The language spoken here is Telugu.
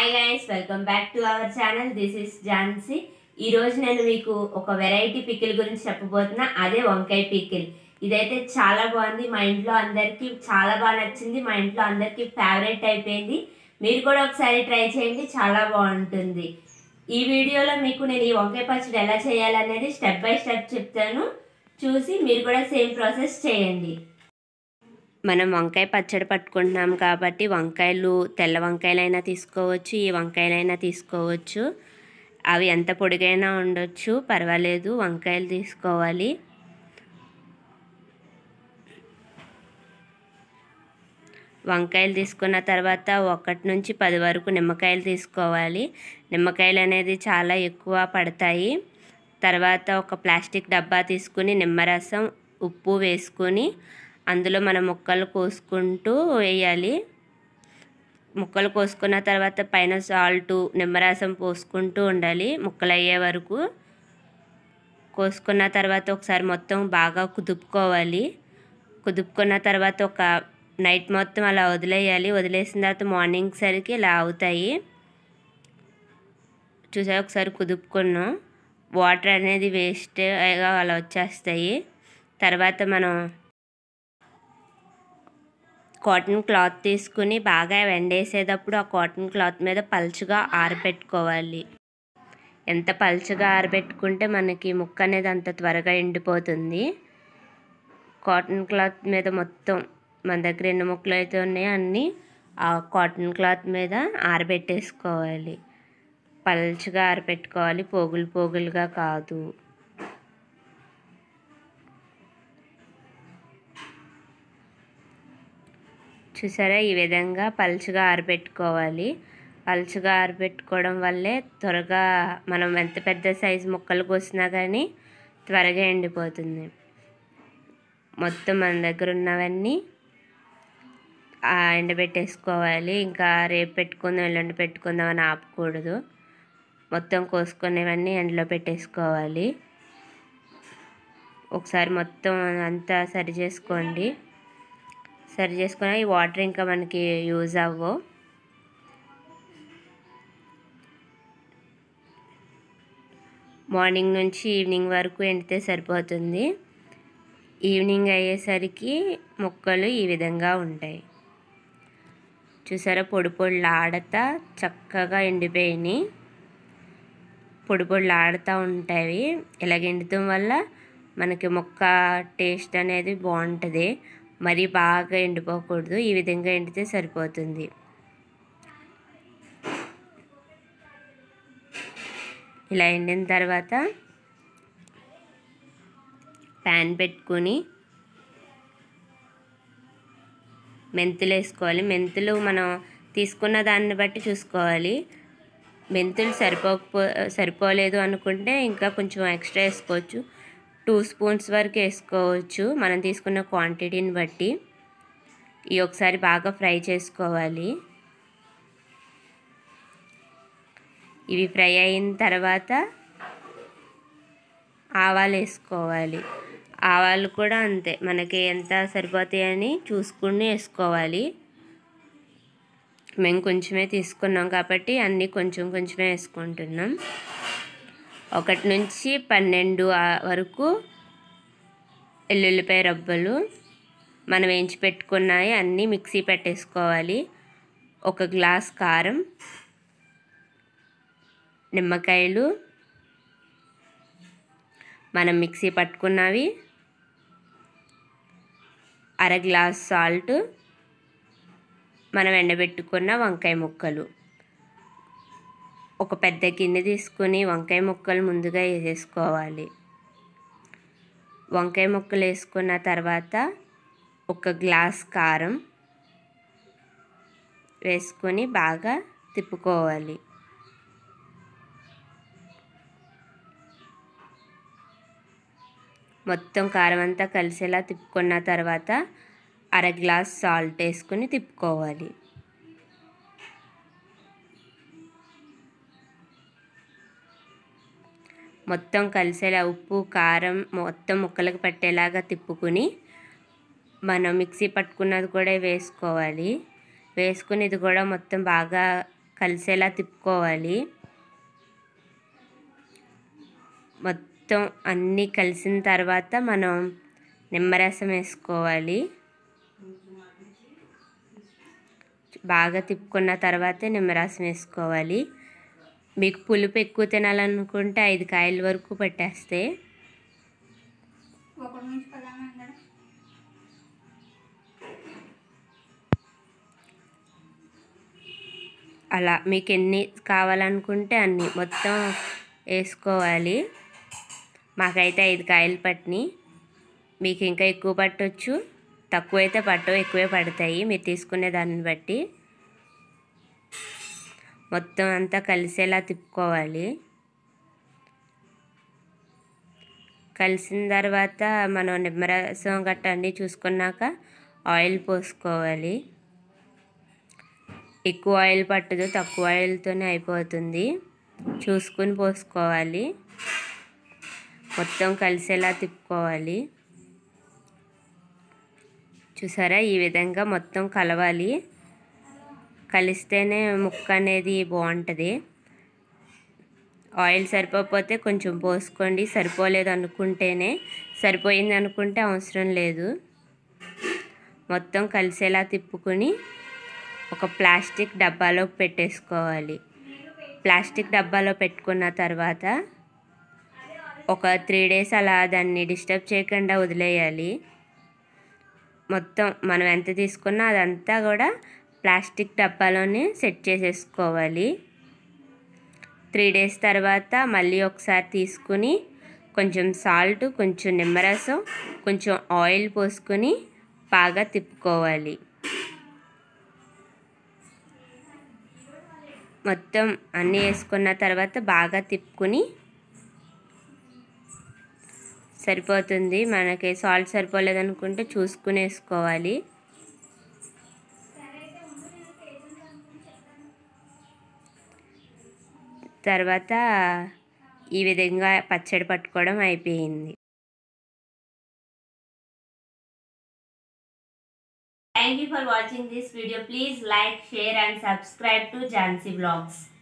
Hi guys welcome back to our channel this is Jhansi ఈ రోజు నేను మీకు ఒక వెరైటీ పికిల్ గురించి చెప్పబోతున్నా అదే వంకాయ పికిల్ ఇదైతే చాలా బాగుంది మా ఇంట్లో అందరికీ చాలా బాగా నచ్చింది మా ఇంట్లో అందరికీ ఫేవరెట్ అయిపోయింది మీరు కూడా ఒకసారి ట్రై చేయండి చాలా బాగుంటుంది ఈ వీడియోలో మీకు నేను ఈ వంకాయ పచ్చడి ఎలా చేయాలనేది స్టెప్ బై స్టెప్ చెప్తాను చూసి మీరు కూడా సేమ్ ప్రాసెస్ చేయండి మనం వంకాయ పచ్చడి పట్టుకుంటున్నాం కాబట్టి వంకాయలు తెల్ల వంకాయలైనా తీసుకోవచ్చు ఈ వంకాయలైనా తీసుకోవచ్చు అవి ఎంత పొడిగైనా ఉండొచ్చు పర్వాలేదు వంకాయలు తీసుకోవాలి వంకాయలు తీసుకున్న తర్వాత ఒకటి నుంచి పది వరకు నిమ్మకాయలు తీసుకోవాలి నిమ్మకాయలు అనేది చాలా ఎక్కువ పడతాయి తర్వాత ఒక ప్లాస్టిక్ డబ్బా తీసుకుని నిమ్మరసం ఉప్పు వేసుకొని అందులో మనం ముక్కలు కోసుకుంటూ వేయాలి ముక్కలు కోసుకున్న తర్వాత పైన సాల్ట్ నిమ్మరసం పోసుకుంటూ ఉండాలి ముక్కలు అయ్యే వరకు కోసుకున్న తర్వాత ఒకసారి మొత్తం బాగా కుదుపుకోవాలి కుదుపుకున్న తర్వాత ఒక నైట్ మొత్తం అలా వదిలేయాలి వదిలేసిన తర్వాత మార్నింగ్ సరికి ఇలా అవుతాయి చూసా ఒకసారి కుదుపుకున్నాం వాటర్ అనేది వేస్ట్గా అలా వచ్చేస్తాయి తర్వాత మనం కాటన్ క్లాత్ తీసుకుని బాగా ఎండేసేటప్పుడు ఆ కాటన్ క్లాత్ మీద పలుచగా ఆరబెట్టుకోవాలి ఎంత పలుచగా ఆరబెట్టుకుంటే మనకి ముక్క అనేది అంత త్వరగా ఎండిపోతుంది కాటన్ క్లాత్ మీద మొత్తం మన దగ్గర ఎన్ని ముక్కలు అయితే ఉన్నాయో అన్నీ ఆ కాటన్ క్లాత్ మీద ఆరబెట్టేసుకోవాలి పలుచగా ఆరబెట్టుకోవాలి పోగులు పోగులుగా కాదు చూసారా ఈ విధంగా పలుచగా ఆరబెట్టుకోవాలి పలుచగా ఆరబెట్టుకోవడం వల్లే త్వరగా మనం ఎంత పెద్ద సైజు ముక్కలు కోసినా కానీ త్వరగా ఎండిపోతుంది మొత్తం మన దగ్గర ఉన్నవన్నీ ఎండబెట్టేసుకోవాలి ఇంకా రేపు పెట్టుకుందాం ఎల్లుండి పెట్టుకుందాం అని ఆపకూడదు మొత్తం కోసుకునేవన్నీ ఎండలో పెట్టేసుకోవాలి ఒకసారి మొత్తం అంతా సరి చేసుకోండి సరి చేసుకుని ఈ వాటర్ ఇంకా మనకి యూజ్ అవ్వవు మార్నింగ్ నుంచి ఈవినింగ్ వరకు ఎండితే సరిపోతుంది ఈవినింగ్ అయ్యేసరికి ముక్కలు ఈ విధంగా ఉంటాయి చూసారా పొడి పొడిలు ఆడతా చక్కగా ఎండిపోయినాయి పొడి పొడిలు ఆడుతూ ఉంటాయి ఇలాగ ఎండటం వల్ల మనకి మొక్క టేస్ట్ అనేది బాగుంటుంది మరీ బాగా ఎండిపోకూడదు ఈ విధంగా ఎండితే సరిపోతుంది ఇలా ఎండిన తర్వాత ప్యాన్ పెట్టుకొని మెంతులు వేసుకోవాలి మెంతులు మనం తీసుకున్న దాన్ని బట్టి చూసుకోవాలి మెంతులు సరిపోకపో సరిపోలేదు అనుకుంటే ఇంకా కొంచెం ఎక్స్ట్రా వేసుకోవచ్చు టూ స్పూన్స్ వరకు వేసుకోవచ్చు మనం తీసుకున్న క్వాంటిటీని బట్టి ఇవి ఒకసారి బాగా ఫ్రై చేసుకోవాలి ఇవి ఫ్రై అయిన తర్వాత ఆవాలు వేసుకోవాలి ఆవాలు కూడా అంతే మనకి ఎంత సరిపోతాయని చూసుకుని వేసుకోవాలి మేము కొంచెమే తీసుకున్నాం కాబట్టి అన్నీ కొంచెం కొంచెమే వేసుకుంటున్నాం ఒకటి నుంచి పన్నెండు వరకు ఎల్లుల్లిపాయ రబ్బలు మనం వేయించి పెట్టుకున్నాయి అన్నీ మిక్సీ పెట్టేసుకోవాలి ఒక గ్లాస్ కారం నిమ్మకాయలు మనం మిక్సీ పట్టుకున్నవి అర గ్లాస్ సాల్ట్ మనం ఎండబెట్టుకున్న వంకాయ ముక్కలు ఒక పెద్ద గిన్నె తీసుకుని వంకాయ ముక్కలు ముందుగా వేసేసుకోవాలి వంకాయ ముక్కలు వేసుకున్న తర్వాత ఒక గ్లాస్ కారం వేసుకొని బాగా తిప్పుకోవాలి మొత్తం కారం అంతా కలిసేలా తిప్పుకున్న తర్వాత అర గ్లాస్ సాల్ట్ వేసుకుని తిప్పుకోవాలి మొత్తం కలిసేలా ఉప్పు కారం మొత్తం ముక్కలకు పట్టేలాగా తిప్పుకుని మనం మిక్సీ పట్టుకున్నది కూడా వేసుకోవాలి వేసుకుని ఇది కూడా మొత్తం బాగా కలిసేలా తిప్పుకోవాలి మొత్తం అన్నీ కలిసిన తర్వాత మనం నిమ్మరసం వేసుకోవాలి బాగా తిప్పుకున్న తర్వాతే నిమ్మరసం వేసుకోవాలి మీకు పులుపు ఎక్కువ తినాలనుకుంటే ఐదు కాయల వరకు పట్టేస్తే ఒకటి నుంచి పదామా అందరం అలా మీకు ఎన్ని కావాలనుకుంటే అన్ని మొత్తం వేసుకోవాలి మాకైతే ఐదు కాయలు పట్టినాయి మీకు ఇంకా ఎక్కువ పట్టొచ్చు తక్కువ అయితే పట్టవు ఎక్కువే పడతాయి మీరు తీసుకునే దాన్ని బట్టి మొత్తం అంతా కలిసేలా తిప్పుకోవాలి కలిసిన తర్వాత మనం నిమ్మరసం గట్ట అన్నీ చూసుకున్నాక ఆయిల్ పోసుకోవాలి ఎక్కువ ఆయిల్ పట్టదు తక్కువ ఆయిల్తోనే అయిపోతుంది చూసుకుని పోసుకోవాలి మొత్తం కలిసేలా తిప్పుకోవాలి చూసారా ఈ విధంగా మొత్తం కలవాలి కలిస్తేనే ముక్క అనేది బాగుంటుంది ఆయిల్ సరిపోకపోతే కొంచెం పోసుకోండి సరిపోలేదు అనుకుంటేనే సరిపోయింది అనుకుంటే అవసరం లేదు మొత్తం కలిసేలా తిప్పుకొని ఒక ప్లాస్టిక్ డబ్బాలో పెట్టేసుకోవాలి ప్లాస్టిక్ డబ్బాలో పెట్టుకున్న తర్వాత ఒక త్రీ డేస్ అలా దాన్ని డిస్టర్బ్ చేయకుండా వదిలేయాలి మొత్తం మనం ఎంత తీసుకున్నా అదంతా కూడా ప్లాస్టిక్ డబ్బాలోనే సెట్ చేసేసుకోవాలి త్రీ డేస్ తర్వాత మళ్ళీ ఒకసారి తీసుకుని కొంచెం సాల్ట్ కొంచెం నిమ్మరసం కొంచెం ఆయిల్ పోసుకొని బాగా తిప్పుకోవాలి మొత్తం అన్నీ వేసుకున్న తర్వాత బాగా తిప్పుకుని సరిపోతుంది మనకి సాల్ట్ సరిపోలేదు అనుకుంటే చూసుకుని వేసుకోవాలి తర్వాత ఈ విధంగా పచ్చడి పట్టుకోవడం అయిపోయింది Thank you for watching this video. Please like, share and subscribe to Jansi Vlogs.